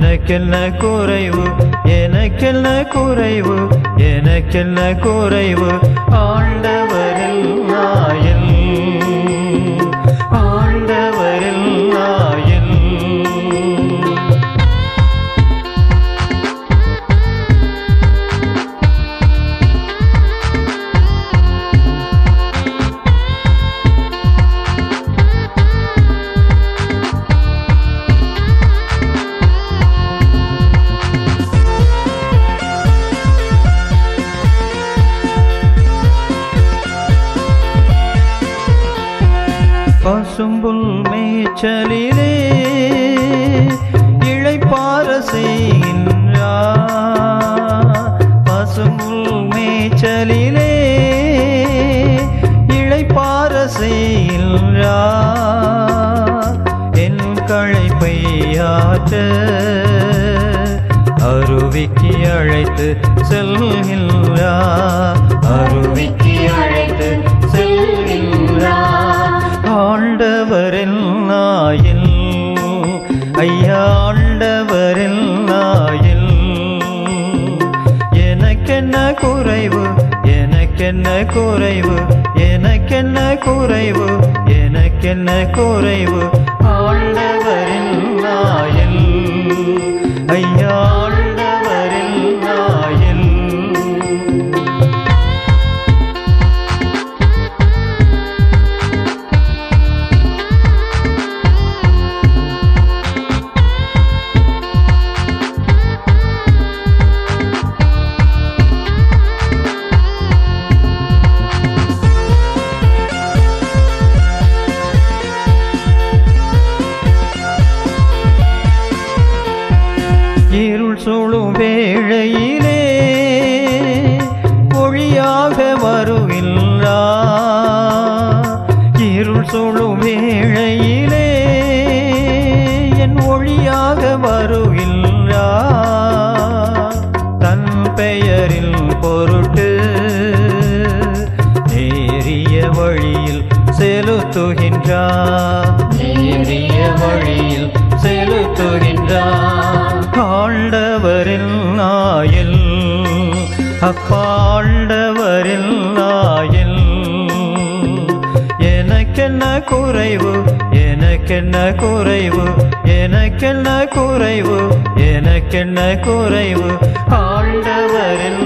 எனக்கென்ன குறைவு எனக்கென்ன குறைவு எனக்கென்ன குறைவு ஆண்டவரில் நாயல் ஆண்டவரில் நாயல் பசும்புல் மேய்ச்சலிலே இழைப்பார செய்கின்றார் பசும்புல் மேய்ச்சலிலே இழைப்பார செய்கின்றார் என் களைப்பை ஆற்ற அருவிக்கு அழைத்து செல்கின்றார் அருவிக்கு அழைத்து செல்கின்றார் ஆண்டவரில் நாயில் ஐயா ஆண்டவரில் நாயில் எனக்கென்ன குறைவு எனக்கென்ன குறைவு எனக்கென்ன குறைவு எனக்கென்ன குறைவு ஆண்டவரில் நாயில் ஐயா ஆண்டவரில் நாயில் இருள் சூழும் வேளையிலே ஒளியாக வருகின்றா இருள் சூழும் வேளையிலே என் ஒளியாக வருகின்றா தன் பெயரில் பொருட்டு நேரிய வழியில் செலுத்துகின்றார் நேரிய வழியில் செலுத்துகின்றார் ஆண்டவரில் நாயில் அப்பாண்டவரில் நாயில் எனக்கென்ன குறைவு எனக்கென்ன குறைவு எனக்கென்ன குறைவு எனக்கென்ன குறைவு ஆண்டவரில்